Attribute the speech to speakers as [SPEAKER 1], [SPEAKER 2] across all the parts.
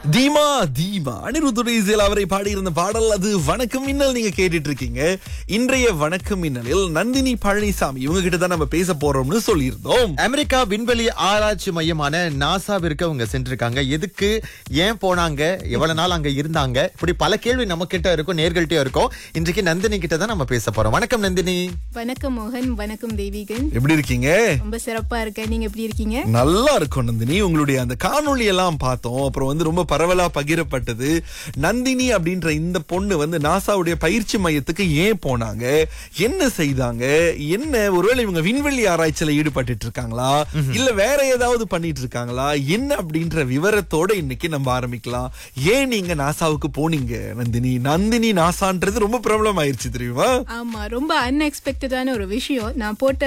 [SPEAKER 1] தீமா தீமா அனிருத்துடைய இசையில் அவரை பாடியிருந்த பாடல் அது வணக்கம் மின்னல் நீங்க கேட்டுட்டு இருக்கீங்க இன்றைய வணக்கம் மின்னலில் நந்தினி பழனிசாமி இவங்க கிட்ட தான் நம்ம பேச போறோம்னு சொல்லியிருந்தோம்
[SPEAKER 2] அமெரிக்கா விண்வெளி ஆராய்ச்சி மையமான நாசாவிற்கு அவங்க சென்றிருக்காங்க எதுக்கு ஏன் போனாங்க எவ்வளவு நாள் அங்க இருந்தாங்க இப்படி பல கேள்வி நம்ம கிட்ட இருக்கும் நேர்கள்ட்டயும் இருக்கும் இன்றைக்கு நந்தினி கிட்ட தான் நம்ம பேச போறோம் வணக்கம் நந்தினி
[SPEAKER 3] வணக்கம் மோகன் வணக்கம் தேவிகன்
[SPEAKER 1] எப்படி இருக்கீங்க
[SPEAKER 3] ரொம்ப சிறப்பா இருக்கேன் நீங்க எப்படி இருக்கீங்க
[SPEAKER 1] நல்லா இருக்கும் நந்தினி உங்களுடைய அந்த காணொளி எல்லாம் பார்த்தோம் அப்புறம் வந்து ரொம்ப பரவலா பகிரப்பட்டது நந்தினி அப்படின்ற இந்த பொண்ணு வந்து நாசாவுடைய பயிற்சி மையத்துக்கு ஏன் போனாங்க என்ன செய்தாங்க என்ன ஒருவேளை இவங்க விண்வெளி ஆராய்ச்சியில ஈடுபட்டு இருக்காங்களா இல்ல வேற ஏதாவது பண்ணிட்டு இருக்காங்களா என்ன அப்படின்ற விவரத்தோட இன்னைக்கு நம்ம ஆரம்பிக்கலாம் ஏன் நீங்க நாசாவுக்கு போனீங்க நந்தினி நந்தினி நாசான்றது ரொம்ப பிரபலம் ஆயிருச்சு தெரியுமா
[SPEAKER 3] ஆமா ரொம்ப அன்எக்ஸ்பெக்டடான ஒரு விஷயம் நான் போட்ட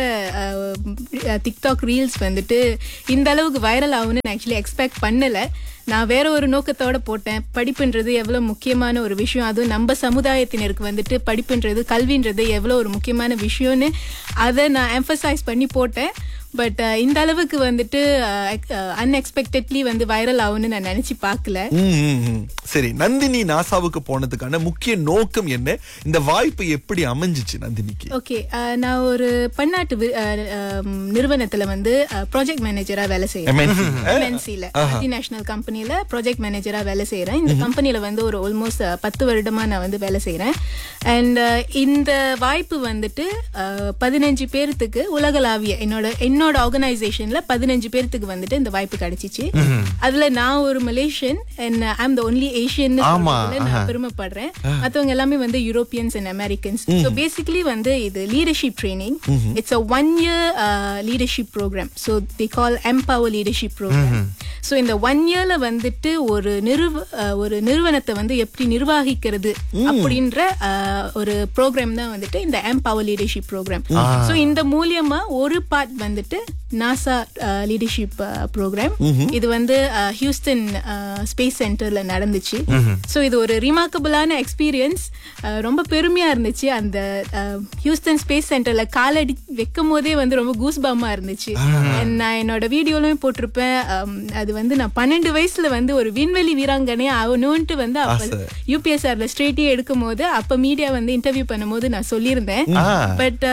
[SPEAKER 3] டிக்டாக் ரீல்ஸ் வந்துட்டு இந்த அளவுக்கு வைரல் ஆகும்னு நான் ஆக்சுவலி எக்ஸ்பெக்ட் பண்ணல நான் வேற ஒரு நோக்கத்தோட போட்டேன் படிப்புன்றது எவ்வளவு முக்கியமான ஒரு விஷயம் அதுவும் நம்ம சமுதாயத்தினருக்கு வந்துட்டு படிப்புன்றது கல்வின்றது எவ்வளவு ஒரு முக்கியமான விஷயம்னு அதை நான் எம்பசைஸ் பண்ணி போட்டேன் பட் இந்த அளவுக்கு வந்துட்டு அன்எக்ஸ்பெக்டட்லி வந்து வைரல் ஆகும்னு நான் நினைச்சு பார்க்கல
[SPEAKER 1] ம், ம், ம். சரி நந்தினி நாசாவுக்கு போனதுக்கான முக்கிய நோக்கம் என்ன இந்த வாய்ப்பு எப்படி அமைஞ்சிச்சு நந்தினிக்கு
[SPEAKER 3] ஓகே நான் ஒரு பன்னாட்டு வி- அஹ், அஹ், நிறுவனத்துல வந்து ப்ராஜெக்ட் மேனேஜரா வேலை செய்யறேன்
[SPEAKER 1] MNC.
[SPEAKER 3] எம்என்சில மல்டிநேஷனல் கம்பெனில ப்ராஜெக்ட் மேனேஜரா வேலை செய்யறேன் இந்த கம்பெனில வந்து ஒரு ஆல்மோஸ்ட் பத்து வருடமா நான் வந்து வேலை செய்யறேன் அண்ட் இந்த வாய்ப்பு வந்துட்டு அஹ், பதினஞ்சு பேர்த்துக்கு உலகளாவிய என்னோட என்னோட ஆர்கனைசேஷன்ல பதினஞ்சு பேர்த்துக்கு வந்துட்டு இந்த வாய்ப்பு கிடைச்சிச்சு அதுல நான் ஒரு Malaysian and I'm the only Asian
[SPEAKER 2] ஆமா,
[SPEAKER 3] நான் பெருமைப்படுறேன் மத்தவங்க எல்லாமே வந்து Europeans and Americans so basically வந்து இது leadership training it's a one year leadership programme so the call empower leadership programme so இந்த ஒன் இயர்ல வந்துட்டு ஒரு நிறுவ அஹ், ஒரு நிறுவனத்தை வந்து எப்படி நிர்வகிக்கிறது அப்படின்ற அஹ், ஒரு ப்ரோக்ராம் தான் வந்துட்டு இந்த எம்பவர் லீடர்ஷிப் ப்ரோக்ராம் ஸோ இந்த மூலியமா ஒரு பார்ட் வந்துட்டு நாசா லீடர்ஷிப் ப்ரோக்ராம் இது வந்து அஹ், ஹியூஸ்டன் ஸ்பேஸ் சென்டர்ல நடந்துச்சு ஸோ இது ஒரு ரிமார்க்கபிளான எக்ஸ்பீரியன்ஸ் ரொம்ப பெருமையா இருந்துச்சு அந்த அஹ், ஹியூஸ்டன் ஸ்பேஸ் சென்டர்ல காலடி வைக்கும் போதே வந்து ரொம்ப கூஸ்பாமா இருந்துச்சு And நான் என்னோட வீடியோலயும் போட்டிருப்பேன் um, அது வந்து நான் பன்னெண்டு வயசுல வந்து ஒரு விண்வெளி வீராங்கனை ஆகணும்ட்டு வந்து அப்ப யூபிஎஸ்ஆர்ல ஸ்ட்ரெயிட்டே எடுக்கும் போது அப்ப மீடியா வந்து இன்டர்வியூ பண்ணும்போது நான் சொல்லியிருந்தேன் பட்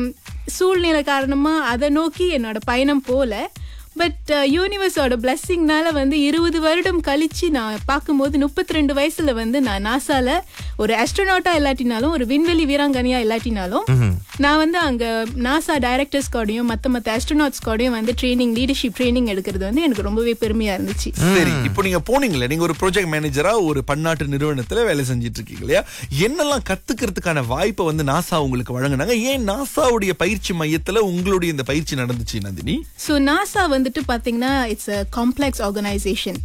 [SPEAKER 3] சூழ்நிலை காரணமா அதை நோக்கி என்னோட பயணம் போல பட் யூனிவர்ஸோட பிளஸ்ஸிங்னால வந்து இருபது வருடம் கழிச்சு நான் பார்க்கும்போது முப்பத்தி ரெண்டு வயசுல வந்து நான் நாசால ஒரு ஆஸ்ட்ரோனாட்டா இல்லாட்டினாலும் ஒரு விண்வெளி வீராங்கனையா இல்லாட்டினாலும் நான் வந்து அங்க நாசா டைரக்டர்ஸ் கூடயும் மத்த மத்த ஆஸ்ட்ரோனாட்ஸ் கூடயும் வந்து ட்ரைனிங் லீடர்ஷிப் ட்ரைனிங் எடுக்கிறது வந்து எனக்கு ரொம்பவே பெருமையா இருந்துச்சு
[SPEAKER 1] சரி இப்போ நீங்க போனீங்களே நீங்க ஒரு ப்ராஜெக்ட் மேனேஜரா ஒரு பன்னாட்டு நிறுவனத்துல வேலை செஞ்சிட்டு இருக்கீங்க இல்லையா என்னெல்லாம் கத்துக்கிறதுக்கான வாய்ப்பை வந்து நாசா உங்களுக்கு வழங்குனாங்க ஏன் நாசாவுடைய பயிற்சி மையத்துல உங்களுடைய இந்த பயிற்சி நடந்துச்சு நந்தினி
[SPEAKER 3] ஸோ நாசா வந்துட்டு பாத்தீங்கன்னா இட்ஸ் அ காம்ப்ளெக்ஸ் ஆர்கனைசேஷன்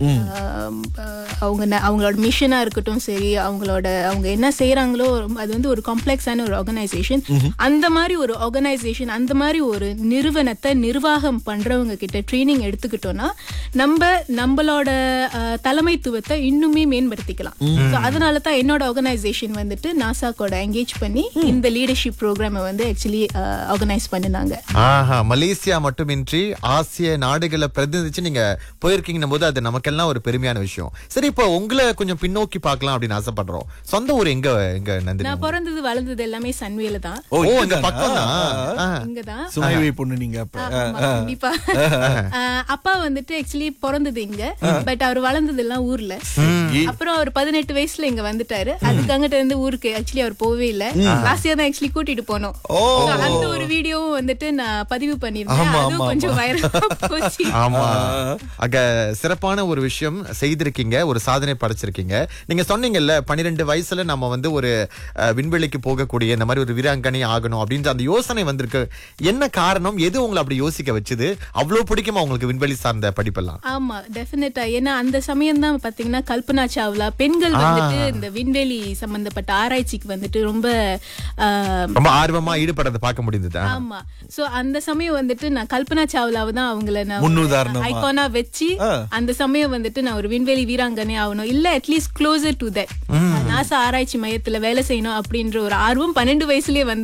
[SPEAKER 3] அவங்க ந- அவங்களோட மிஷனா இருக்கட்டும் சரி அவங்களோட அவங்க என்ன செய்யறாங்களோ அது வந்து ஒரு காம்ப்ளெக்ஸான ஒரு ஆர்கனைசேஷன் அந்த மாதிரி ஒரு ஆர்கனைசேஷன் அந்த மாதிரி ஒரு நிறுவனத்தை நிர்வாகம் பண்றவங்க கிட்ட ட்ரைனிங் எடுத்துக்கிட்டோம்னா நம்ம நம்மளோட அஹ், தலைமைத்துவத்தை இன்னுமே மேம்படுத்திக்கலாம் ஸோ அதனால தான் என்னோட ஆர்கனைசேஷன் வந்துட்டு நாசா கூட என்கேஜ் பண்ணி இந்த லீடர்ஷிப் ப்ரோக்ராமை வந்து ஆக்சுவலி ஆர்கனைஸ் பண்ணினாங்க
[SPEAKER 2] ஆஹா மலேசியா மட்டுமின்றி ஆசிய நாடுகளை பிரதிநிதிச்சு நீங்க போயிருக்கீங்கன்னும் போது அது நமக்கெல்லாம் ஒரு பெருமையான விஷயம் சரி இப்போ உங்களை கொஞ்சம் பின்னோக்கி பார்க்கலாம் அப்படின்னு ஆசைப்படுறோம் சொந்த ஊர் எங்க எங்க நந்தினி
[SPEAKER 3] நான் பிறந்தது வளர்ந்தது எல்லாமே சன்வேல தான்
[SPEAKER 2] ஓ இந்த
[SPEAKER 1] இங்கதானா?
[SPEAKER 2] பக்கம் தான்
[SPEAKER 3] இங்கதான்
[SPEAKER 1] சுமைவை பொண்ணு நீங்க அப்ப
[SPEAKER 3] ஆமா, கண்டிப்பா ஆஹ் அப்பா வந்துட்டு ஆக்சுவலி பிறந்தது இங்க பட் அவர் வளர்ந்தது எல்லாம் ஊர்ல
[SPEAKER 1] சரி.
[SPEAKER 3] அப்புறம் அவர் பதினெட்டு வயசுல இங்க வந்துட்டாரு அதுக்கு அங்கிட்ட இருந்து ஊருக்கு ஆக்சுவலி அவர் போகவே இல்ல லாஸ்ட் இயர் தான் ஆக்சுவலி கூட்டிட்டு போனோம்
[SPEAKER 1] ஓ.
[SPEAKER 3] So, அந்த ஒரு வீடியோவும் வந்துட்டு நான் பதிவு பண்ணிருந்தேன்
[SPEAKER 1] ஆமா,
[SPEAKER 3] அதுவும்
[SPEAKER 1] ஆமா,
[SPEAKER 3] கொஞ்சம் வைரலா போச்சு
[SPEAKER 2] ஆமா அங்க சிறப்பான ஒரு விஷயம் செய்திருக்கீங்க ஒரு சாதனை படைச்சிருக்கீங்க நீங்க சொன்னீங்கல்ல பன்னிரெண்டு வயசுல நம்ம வந்து ஒரு அஹ், விண்வெளிக்கு போகக்கூடிய இந்த மாதிரி ஒரு வீராங்கனை ஆகணும் அப்படின்ற அந்த யோசனை வந்திருக்கு என்ன காரணம் எது உங்களை அப்படி யோசிக்க வச்சது அவ்வளவு பிடிக்குமா உங்களுக்கு விண்வெளி சார்ந்த படிப்பெல்லாம்
[SPEAKER 3] ஆமா டெஃபினட்டா ஏன்னா அந்த சமயம் தான் பாத்தீங்கன்னா கல்பனா சாவ்லா பெண்கள் வந்துட்டு இந்த விண்வெளி சம்பந்தப்பட்ட ஆராய்ச்சிக்கு வந்துட்டு ரொம்ப ஆஹ்,
[SPEAKER 2] ரொம்ப ஆர்வமா ஈடுபடுறதை பார்க்க முடிந்தது
[SPEAKER 3] ஆமா சோ அந்த சமயம் வந்துட்டு நான் கல்பனா சாவ்லாவை தான் அவங்கள நான்
[SPEAKER 1] முன்னுதாரணமா.
[SPEAKER 3] ஐகானா வச்சு அந்த சமயம் வந்துட்டு நான் ஒரு விண்வெளி வீராங்கனை ஆகணும் இல்ல at least closer to that NASA ஆராய்ச்சி மையத்துல வேலை செய்யணும் அப்படின்ற ஒரு ஆர்வம் பன்னெண்டு வயசுலயே வந்தது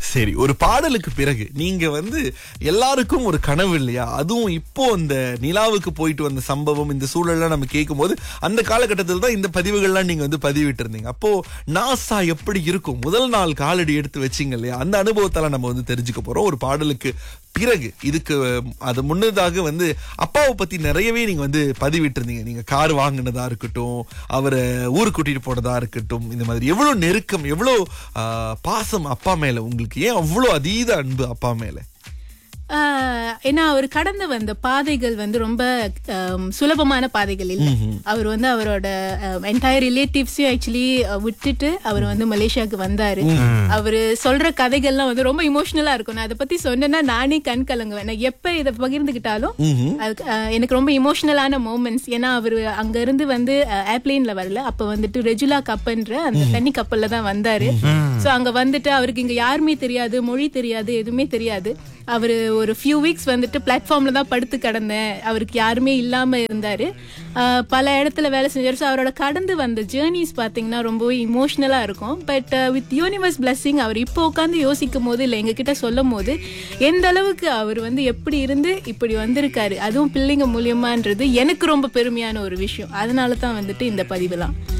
[SPEAKER 1] சரி ஒரு பாடலுக்கு பிறகு நீங்க வந்து எல்லாருக்கும் ஒரு கனவு இல்லையா அதுவும் இப்போ அந்த நிலாவுக்கு போயிட்டு வந்த சம்பவம் இந்த சூழல்லாம் நம்ம கேட்கும்போது அந்த காலகட்டத்தில் தான் இந்த பதிவுகள்லாம் நீங்க வந்து பதிவிட்டு இருந்தீங்க அப்போ நாசா எப்படி இருக்கும் முதல் நாள் காலடி எடுத்து வச்சீங்க இல்லையா அந்த அனுபவத்தால நம்ம வந்து தெரிஞ்சுக்க போறோம் ஒரு பாடலுக்கு பிறகு இதுக்கு அது முன்னதாக வந்து அப்பாவை பத்தி நிறையவே நீங்க வந்து பதிவிட்டு இருந்தீங்க நீங்க கார் வாங்கினதா இருக்கட்டும் அவரை ஊருக்கு கூட்டிட்டு போனதா இருக்கட்டும் இந்த மாதிரி எவ்வளவு நெருக்கம் எவ்வளவு ஆஹ், பாசம் அப்பா மேல உங்களுக்கு ஏன் அவ்வளவு அதீத அன்பு அப்பா மேல
[SPEAKER 3] ஆஹ் ஏன்னா அவர் கடந்து வந்த பாதைகள் வந்து ரொம்ப ஆம், சுலபமான பாதைகள் இல்லை அவர் வந்து அவரோட என்டையர் ரிலேட்டிவ்ஸையும் ஆக்சுவலி விட்டுட்டு அவர் வந்து மலேசியாவுக்கு வந்தாரு அவர் சொல்ற கதைகள்லாம் வந்து ரொம்ப இமோஷனலா இருக்கும் நான் அதை பத்தி சொன்னேன்னா நானே கண் கலங்குவேன் நான் எப்ப இதை பகிர்ந்துகிட்டாலும் அதுக்கு, ஆஹ், எனக்கு ரொம்ப இமோஷனலான மூமெண்ட்ஸ் ஏன்னா அவர் அங்க இருந்து வந்து ஏர்பிளேன்ல வரல அப்ப வந்துட்டு ரெஜுலா கப்பன்ற அந்த தண்ணி கப்பல்ல தான் வந்தாரு சோ அங்க வந்துட்டு அவருக்கு இங்க யாருமே தெரியாது மொழி தெரியாது எதுவுமே தெரியாது அவரு ஒரு ஃபியூ வீக்ஸ் வந்துட்டு பிளாட்ஃபார்ம்ல தான் படுத்து கிடந்தேன் அவருக்கு யாருமே இல்லாம இருந்தாரு ஆஹ் பல இடத்துல வேலை செஞ்சாரு ஸோ அவரோட கடந்து வந்த ஜேர்னிஸ் பாத்தீங்கன்னா ரொம்பவே இமோஷனலா இருக்கும் பட் வித் யூனிவர்ஸ் பிளஸ்ஸிங் அவர் இப்போ உட்காந்து யோசிக்கும் போது இல்லை எங்ககிட்ட சொல்லும் போது எந்த அளவுக்கு அவர் வந்து எப்படி இருந்து இப்படி வந்திருக்காரு அதுவும் பிள்ளைங்க மூலியமான்றது எனக்கு ரொம்ப பெருமையான ஒரு விஷயம் அதனால தான் வந்துட்டு இந்த பதிவுலாம்